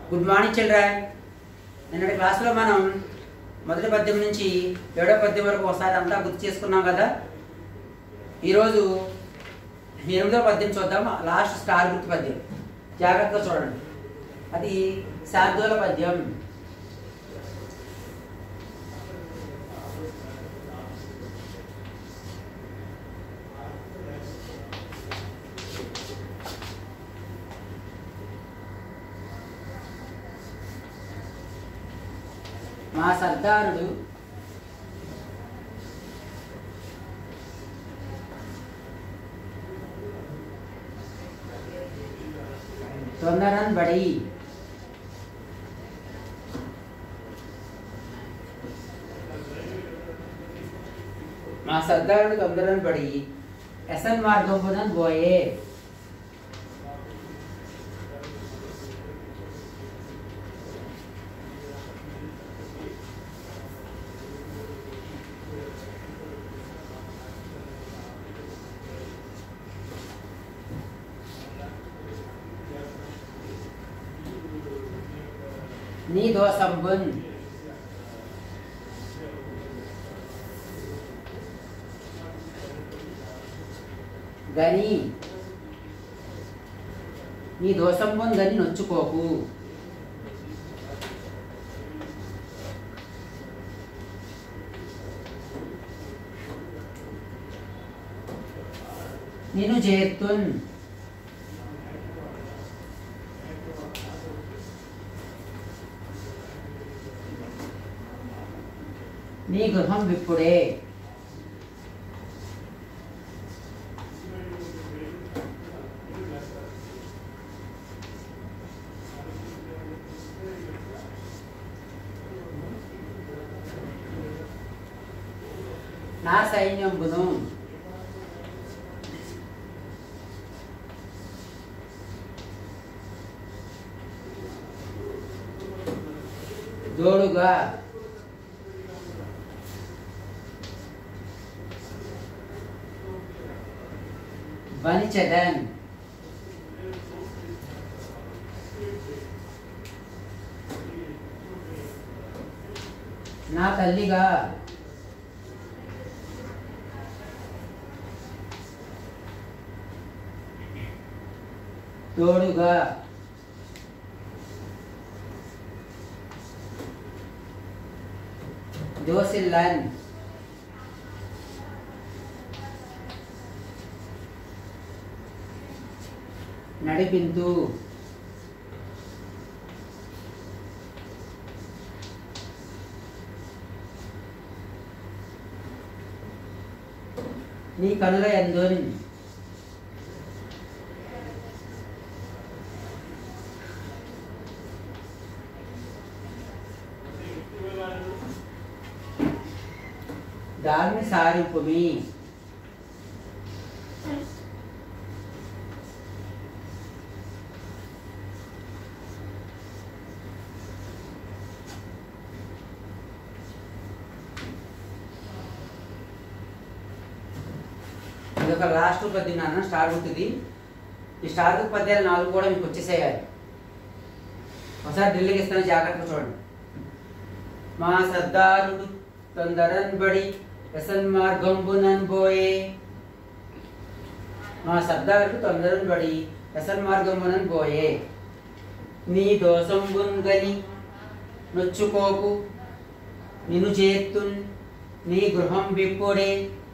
Good morning children నిన్నటి క్లాస్లో మనం మొదటి పద్యం నుంచి ఏడో పద్యం వరకు ఒకసారి అంతా గుర్తు చేసుకున్నాం కదా ఈరోజు ఎనిమిదో పద్యం చూద్దాం లాస్ట్ స్టార్ గుర్తు పద్యం జాగ్రత్తగా చూడండి అది శార్దూల పద్యం మా సర్దారుడు తొందరన్ బడి మా సర్దారుడు తొందరన్ బడి ఎసన్ మార్గంపునన్ పోయే నీ దోసంబున్ గని నీ దోసంబున్ గని నొచ్చుకోకు నేను చేతున్ నీ గృహం విప్పుడే నా సైన్యంబును దోడుగా వనిచెదన్ నా తల్లిగా తోడుగా దోసిల్లన్ నడిపింతు నీ కనుల ఎందున్ దాన్ని సారింపుమి ఇది ఒక లాస్ట్ పద్యం నాన్న స్టార్ గుర్తుది ఈ స్టార్ గుర్తు పద్యాలు నాలుగు కూడా మీకు వచ్చేసేయాలి ఒకసారి ఢిల్లీకి ఇస్తాను జాగ్రత్తగా చూడండి మా సర్దారుడు తొందరన్ బడి ఎసన్ మార్గంబునన్ పోయే మా సర్దారుడు తొందరన్ బడి ఎసన్ మార్గంబునన్ పోయే నీ దోసంబున్ గని నొచ్చుకోకు నిన్ను చేతున్ నీ గృహం విప్పుడే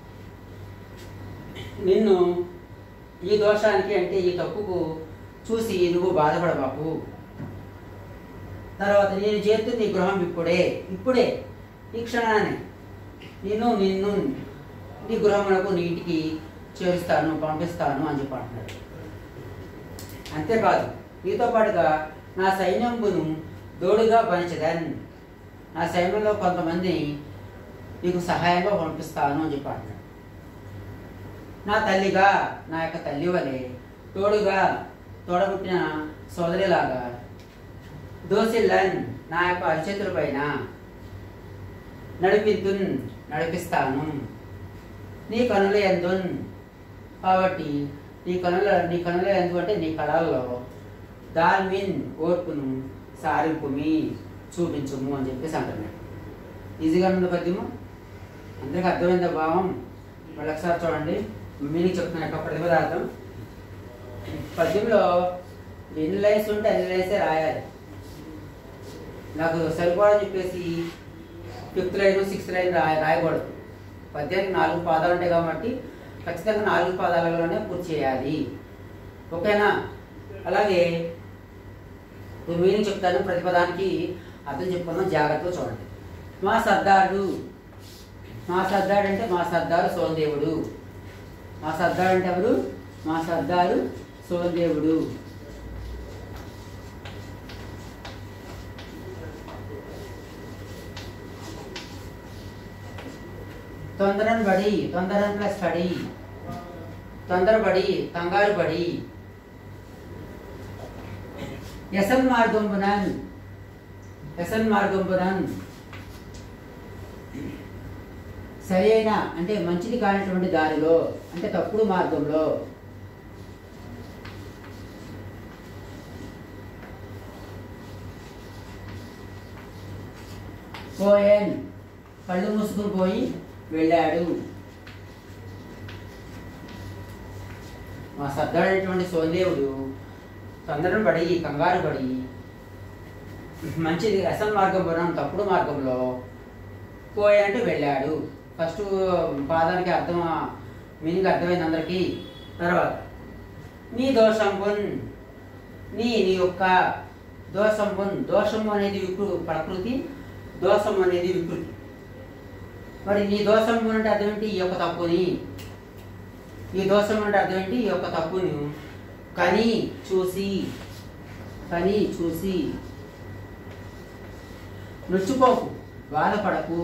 నిన్ను ఈ దోషానికి అంటే ఈ తప్పుకు చూసి నువ్వు బాధపడబాకు తర్వాత నేను చేస్తూ నీ గృహం ఇప్పుడే ఇప్పుడే ఈ క్షణాన్ని నేను నిన్ను నీ గృహమునకు నీ ఇంటికి చేరుస్తాను పంపిస్తాను అని చెప్పి అంటున్నాడు అంతేకాదు నీతో పాటుగా నా సైన్యంబును దోడుగా పనిచదన్ నా సైన్యంలో కొంతమంది నీకు సహాయంగా పంపిస్తాను అని చెప్పి అంటున్నాడు నా తల్లిగా నా యొక్క తల్లి వలె తోడుగా తోడబుట్టిన సోదరిలాగా దోసిల్లన్ నా యొక్క అరిచేతుల పైన నడిపిద్దున్ నడిపిస్తాను నీ కనుల ఎందున్ కాబట్టి నీ కనుల నీ కనుల ఎందు అంటే నీ కళల్లో దాల్మిన్ ఓర్పును సారింపుమి చూపించుము అని చెప్పేసి అంటున్నాడు ఈజీగా ఉంది పద్యము అందరికి అర్థమైందా భావం మళ్ళీ ఒకసారి చూడండి మీనింగ్ చెప్తున్నా యొక్క ప్రతిపదార్థం పద్యంలో ఎన్ని లైన్స్ ఉంటే అన్ని లైన్సే రాయాలి నాకు సరిపోదని చెప్పేసి ఫిఫ్త్ లైన్ సిక్స్త్ లైన్ రాయ రాయకూడదు పద్యానికి నాలుగు పాదాలు ఉంటాయి కాబట్టి ఖచ్చితంగా నాలుగు పాదాలలోనే పూర్తి చేయాలి ఓకేనా అలాగే ఇప్పుడు మీనింగ్ చెప్తాను ప్రతిపదానికి అర్థం చెప్పుకుందాం జాగ్రత్తగా చూడండి మా సర్దారు మా సర్దాడు అంటే మా సర్దారు సోమదేవుడు మా సర్దాడు అంటే ఎవరు మా సర్దారు సోమదేవుడు తొందరను బడి తొందరను ప్లస్ పడి తొందరపడి కంగారు పడి యసన్ మార్గంబునన్ యసన్ మార్గంబునన్ సరి అయిన అంటే మంచిది కానిటువంటి దారిలో అంటే తప్పుడు మార్గంలో పోయన్ కళ్ళు మూసుకుని పోయి వెళ్ళాడు మా సర్దాడైనటువంటి సోందేవుడు తొందరను పడి కంగారు పడి మంచిది అసలు మార్గం పోయినాం తప్పుడు మార్గంలో పోయాడంటే వెళ్ళాడు ఫస్ట్ పాదానికి అర్థం మీనింగ్ అర్థమైంది అందరికీ తర్వాత నీ దోషంబున్ నీ నీ యొక్క దోషంబున్ దోషము అనేది వికృ ప్రకృతి దోషం అనేది వికృతి మరి నీ దోషం అంటే అర్థం ఏంటి ఈ యొక్క తప్పుని ఈ దోషం అంటే అర్థం ఏంటి ఈ యొక్క తప్పుని కని చూసి కని చూసి నొచ్చుకోకు బాధపడకు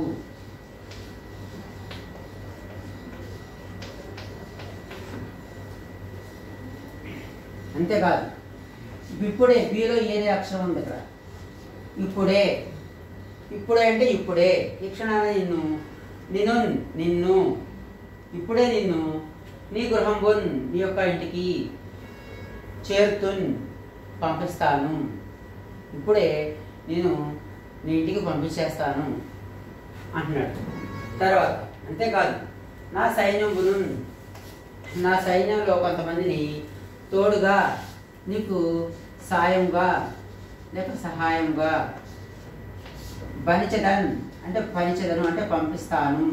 అంతేకాదు ఇప్పుడే బీలో ఏదే అక్షరం ఉంది ఇక్కడ ఇప్పుడే ఇప్పుడే అంటే ఇప్పుడే ఈ క్షణాన నిన్ను నిన్ను నిన్ను ఇప్పుడే నిన్ను నీ గృహం బొన్ నీ యొక్క ఇంటికి చేరుతున్ పంపిస్తాను ఇప్పుడే నేను నీ ఇంటికి పంపించేస్తాను అంటున్నాడు తర్వాత అంతేకాదు నా సైన్యమును నా సైన్యంలో కొంతమందిని తోడుగా నీకు సాయంగా లేక సహాయంగా బనిచదన్ అంటే పనిచదను అంటే పంపిస్తాను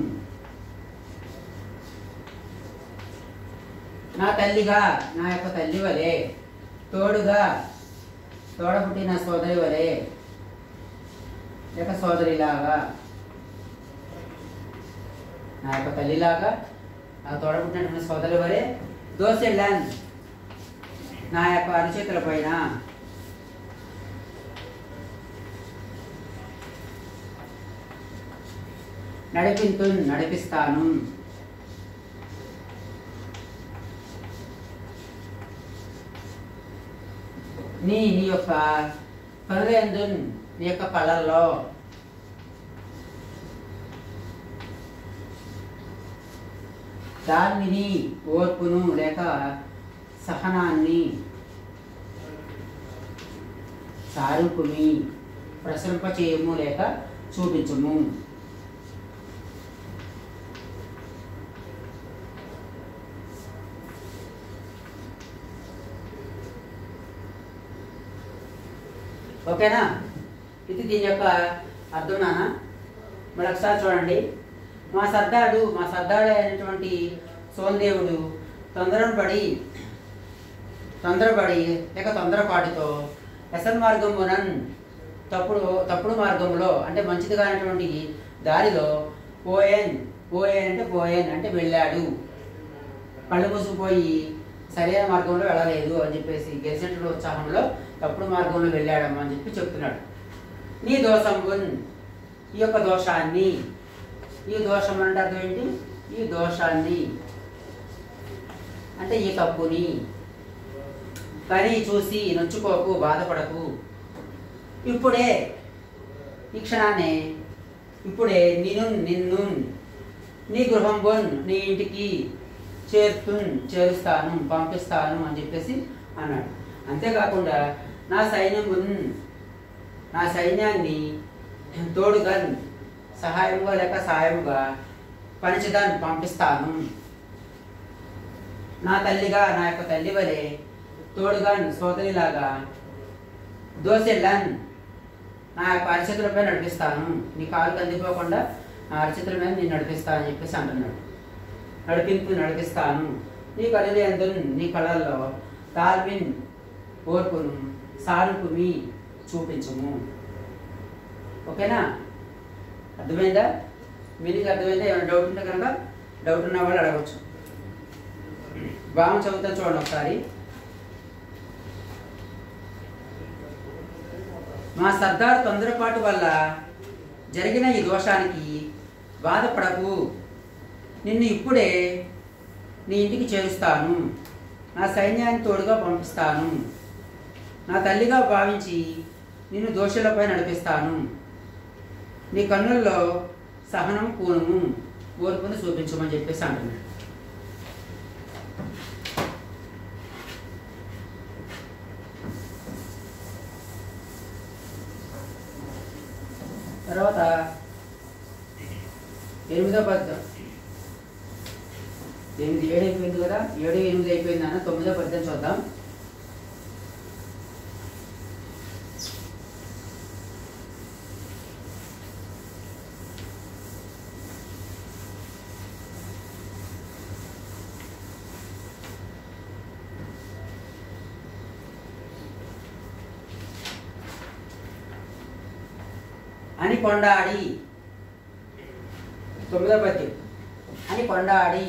నా తల్లిగా నా యొక్క తల్లి వలె తోడుగా తోడపుట్టి నా సోదరి వలె లేక సోదరిలాగా నా యొక్క తల్లిలాగా నా తోడపుట్టినటువంటి సోదరి వలె దోసెళ్ళాన్ నా యొక్క అరిచేతుల పైన నడిపింతు నడిపిస్తాను నీ నీ యొక్క కనులందు నీ యొక్క కళ్ళల్లో దానిని ఓర్పును లేక సహనాన్ని సారింపుని ప్రసరింప చేయము లేక చూపించుము ఓకేనా ఇది దీని యొక్క అర్థం నాన్న మరి ఒకసారి చూడండి మా సర్దాడు మా సర్దాడు అయినటువంటి సోమదేవుడు తొందరను పడి తొందరపడి లేక తొందరపాటుతో ఎసన్ మార్గమునన్ తప్పుడు తప్పుడు మార్గంలో అంటే మంచిది కానటువంటి దారిలో పోయన్ పోయన్ అంటే పోయన్ అంటే వెళ్ళాడు కళ్ళు మూసుకుపోయి సరైన మార్గంలో వెళ్ళలేదు అని చెప్పేసి గెలిచినటువంటి ఉత్సాహంలో తప్పుడు మార్గంలో వెళ్ళాడమ్మా అని చెప్పి చెప్తున్నాడు నీ దోషంబున్ ఈ యొక్క దోషాన్ని ఈ దోషం అంటే అర్థం ఏంటి ఈ దోషాన్ని అంటే ఈ తప్పుని కానీ చూసి నొచ్చుకోకు బాధపడకు ఇప్పుడే ఈ క్షణాన్ని ఇప్పుడే నేను నిన్ను నీ గృహం బొన్ నీ ఇంటికి చేరుతున్ చేరుస్తాను పంపిస్తాను అని చెప్పేసి అన్నాడు అంతేకాకుండా నా సైన్యం నా సైన్యాన్ని తోడుగా సహాయముగా లేక సహాయముగా పంచదాన్ని పంపిస్తాను నా తల్లిగా నా యొక్క తల్లి వలె తోడుగా సోదరిలాగా దోసెళ్ళాన్ నా యొక్క అరచేతులపై నడిపిస్తాను నీ కాలు కందిపోకుండా నా అరచేతుల మీద నేను నడిపిస్తాను అని చెప్పేసి అంటున్నాడు నడిపింపు నడిపిస్తాను నీ కళ్ళు ఎందును నీ కళల్లో తాల్విన్ ఓర్పును సానుకుమి చూపించుము ఓకేనా అర్థమైందా మీనింగ్ అర్థమైందా ఏమైనా డౌట్ ఉంటే కనుక డౌట్ ఉన్న వాళ్ళు అడగచ్చు భావం చదువుతా చూడండి ఒకసారి మా సర్దార్ తొందరపాటు వల్ల జరిగిన ఈ దోషానికి బాధపడకు నిన్ను ఇప్పుడే నీ ఇంటికి చేరుస్తాను నా సైన్యాన్ని తోడుగా పంపిస్తాను నా తల్లిగా భావించి నిన్ను దోషులపై నడిపిస్తాను నీ కన్నుల్లో సహనం పూనము ఓర్పును చూపించమని చెప్పేసి అంటున్నాడు తర్వాత ఎనిమిదో పద్యం ఎనిమిది ఏడు అయిపోయింది కదా ఏడు ఎనిమిది అయిపోయింది అన్న తొమ్మిదో పద్యం చూద్దాం అని కొండాడి తొమ్మిదో పద్యం అని కొండాడి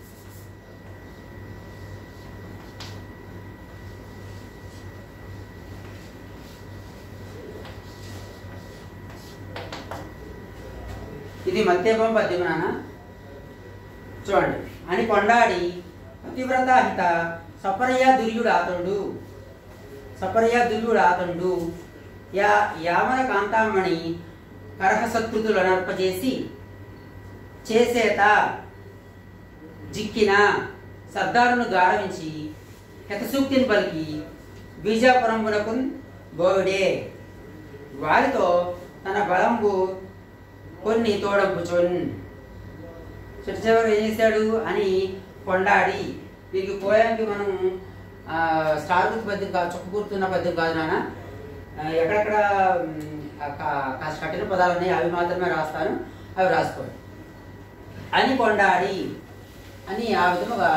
ఇది మధ్యమం పద్యం నాన్న చూడండి అని కొండాడి పతివ్రత హిత సపరయ దుర్యుడు ఆతండు సపరయ దుర్యుడు ఆతండు యా యామన కాంతామణి కరహసత్కృతులు నర్పజేసి చేసేత జిక్కిన సర్దారును గారవించి హెతసూక్తిని పలికి బీజాపురంబునకు గోవిడే వారితో తన బలంబు కొన్ని తోడంపుచొన్ చిట్టచివరి ఏం చేశాడు అని కొండాడి దీనికి పోయానికి మనం ఆ, స్టార్ గుర్తు పద్యం కాదు చుక్క గుర్తున్న పద్యం కాదు నాన్న ఆ, ఎక్కడెక్కడ మ్, ఆ క- కాస్త కఠిన పదాలు ఉన్నాయి అవి మాత్రమే రాస్తాను అవి రాసుకోండి అని కొండాడి అని ఆ విధముగా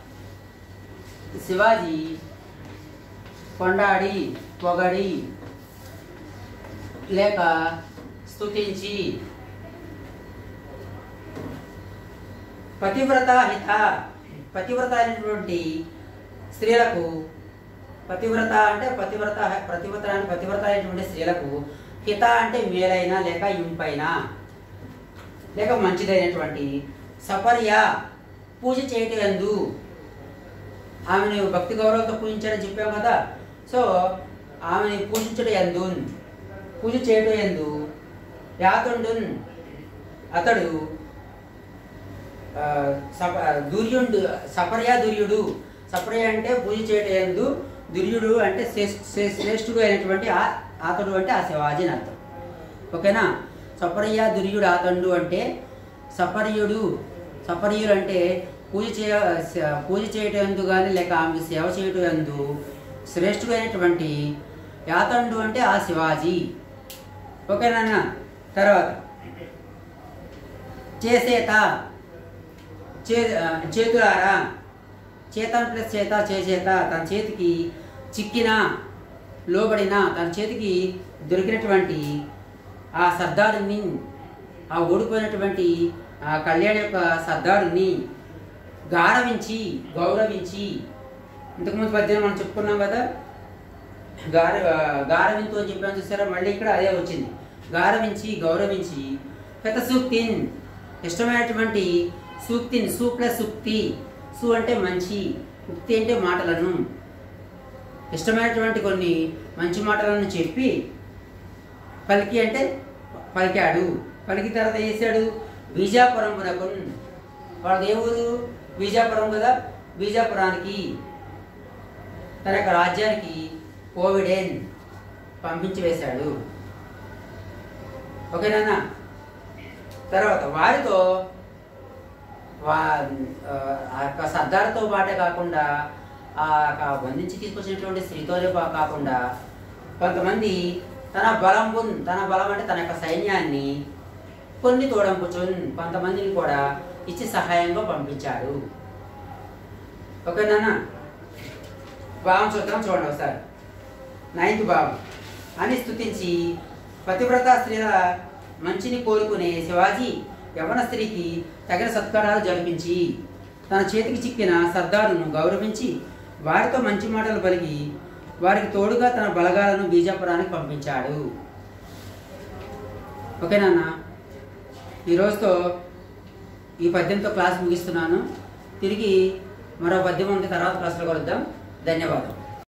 శివాజీ కొండాడి పొగడి లేక స్తుతించి పతివ్రత హిత పతివ్రత అయినటువంటి స్త్రీలకు పతివ్రత అంటే పతివ్రత పతివ్రత అంటే పతివ్రత అయినటువంటి స్త్రీలకు హిత అంటే మేలైన లేక ఇంపైన లేక మంచిదైనటువంటి సపర్య పూజ చేయటం ఎందు ఆమెను భక్తి గౌరవంతో పూజించాడని చెప్పాం కదా సో ఆమెని పూజించడం ఎందు పూజ చేయటం ఎందు యాతుండున్ అతడు ఆ, సప దుర్యుడు సపర్య దుర్యుడు సపర్య అంటే పూజ చేయటం ఎందు దుర్యుడు అంటే శ్రేష్- శ్రే- శ్రేష్ఠుడు అయినటువంటి ఆ అతడు అంటే ఆ శివాజీ అని అర్థం ఓకేనా సపర్య దుర్యుడు ఆతండు అంటే సపర్యుడు సపర్యుడు అంటే పూజ చేయ స- పూజ చేయటం ఎందు కానీ లేక ఆమెకు సేవ చేయటం ఎందు శ్రేష్ఠుడు అయినటువంటి యాతండు అంటే ఆ శివాజీ ఓకేనా అన్న? తర్వాత చేసేత చే చేతులారా చేతన్ ప్లస్ చేత చేసేత తన చేతికి చిక్కిన లోబడిన తన చేతికి దొరికినటువంటి ఆ సర్దారుని ఆ ఓడిపోయినటువంటి ఆ కళ్యాణ్ యొక్క సర్దారుని గారవించి గౌరవించి ఇంతకుముందు పద్యం మనం చెప్పుకున్నాం కదా గార గారవింతు అని చెప్పాను చూసారా మళ్ళీ ఇక్కడ అదే వచ్చింది గారవించి గౌరవించి పెద్ద సూక్తిన్ ఇష్టమైనటువంటి సూక్తిని సు ప్లస్ సుక్తి సు అంటే మంచి ఉక్తి అంటే మాటలను ఇష్టమైనటువంటి కొన్ని మంచి మాటలను చెప్పి పలికి అంటే పలికాడు పలికి తర్వాత ఏం చేశాడు బీజాపురం పునకున్ వాళ్ళది ఏ ఊరు బీజాపురం కదా బీజాపురానికి తన యొక్క రాజ్యానికి కోవిడేన్ పంపించి వేశాడు ఓకేనా తర్వాత వారితో వా ఆ, ఆ యొక్క సర్దార్తో పాటే కాకుండా ఆ యొక్క బంధించి తీసుకొచ్చినటువంటి స్త్రీతోనే పా- కాకుండా కొంతమంది తన బలంబు తన బలం అంటే తన యొక్క సైన్యాన్ని కొన్ని తోడంపుచున్ కొంతమందిని కూడా ఇచ్చి సహాయంగా పంపించాడు ఓకేనా భావం చూద్దాం చూడండి ఒకసారి నైన్త్ భావం అని స్తుతించి పతివ్రత స్త్రీల మంచిని కోరుకునే శివాజీ యవన స్త్రీకి తగిన సత్కారాలు జరిపించి తన చేతికి చిక్కిన సర్దారును గౌరవించి వారితో మంచి మాటలు పలికి వారికి తోడుగా తన బలగాలను బీజాపురానికి పంపించాడు ఓకేనా ఈ రోజుతో ఈ పద్యంతో క్లాస్ ముగిస్తున్నాను తిరిగి మరో పద్యం ఉంటే తర్వాత క్లాసులో కలుద్దాం ధన్యవాదాలు